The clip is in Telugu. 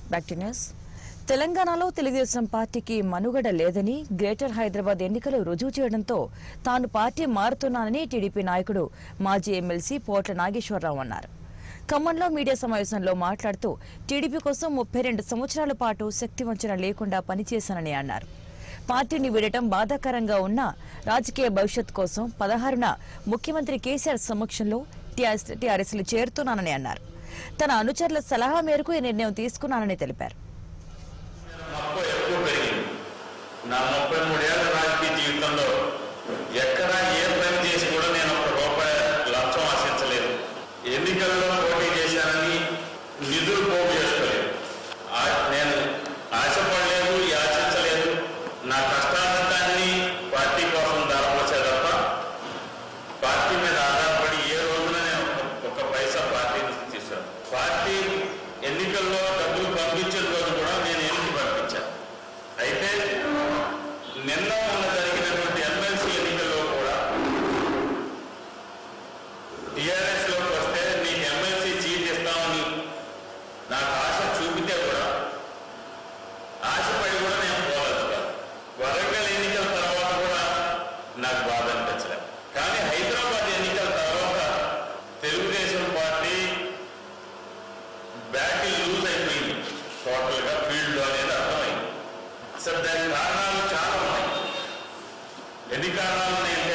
బ్యాక్ టు న్యూస్ తెలంగాణలో తెలుగుదేశం పార్టీకి మనుగడ లేదని గ్రేటర్ హైదరాబాద్ ఎన్నికలు రుజువు చేయడంతో తాను పార్టీ మారుతున్నానని టీడీపీ నాయకుడు మాజీ ఎమ్మెల్సీ పోట్ల నాగేశ్వరరావు అన్నారు ఖమ్మంలో మీడియా సమావేశంలో మాట్లాడుతూ టీడీపీ కోసం ముప్పై రెండు సంవత్సరాల పాటు శక్తివంచన లేకుండా పనిచేశానని అన్నారు పార్టీని వీడటం బాధాకరంగా ఉన్న రాజకీయ భవిష్యత్ కోసం పదహారున ముఖ్యమంత్రి కేసీఆర్ సమక్షంలో టీఆర్ఎస్లు చేరుతున్నానని అన్నారు తన అనుచరుల సలహా మేరకు ఈ నిర్ణయం తీసుకున్నానని తెలిపారు మక్కువ ఎక్కువ పెరిగింది నా ముప్పై మూడేళ్ల రాజకీయ జీవితంలో ఎక్కడా ఏ పని చేసి కూడా నేను ఒక రూపాయి లంచం ఆశించలేదు ఎన్నికల్లో పోటీ చేశానని నిధులు పోగు చేసుకోలేదు ఆ- నేను ఆశపడలేదు యాచించలేదు నా కష్టాన్ని పార్టీ కోసం ధరపోసే తప్ప పార్టీ మీద ఆధారపడి ఏ రోజున నేను ఒక పైసా పార్టీ నుంచి తీసాను పార్టీ ఎన్నికల్లో డబ్బులు పంపించిన రోజు కూడా నేను ఎన్నిక పంపించాను అయితే నిన్న మొన్న జరిగినటువంటి ఎమ్మెల్సీ ఎన్నికల్లో కూడా టీఆర్ఎస్ లోకి వస్తే నీకు ఎమ్మెల్సీ సీట్ ఇస్తామని నాకు ఆశ చూపితే కూడా ఆశపడి కూడా నేను పోలేదు వరంగల్ ఎన్నికల తర్వాత కూడా నాకు బాధ అనిపించలేదు కానీ హైదరాబాద్ ఎన్నికల తర్వాత తెలుగుదేశం పార్టీ బ్యాటిల్ లూజ్ అయిపోయింది టోటల్ గా ఫీల్డ్ లో అనేది అర్థమైంది సార్ దానికి కారణాలు చాలా ఉన్నాయి ఎన్ని కారణాలు నేను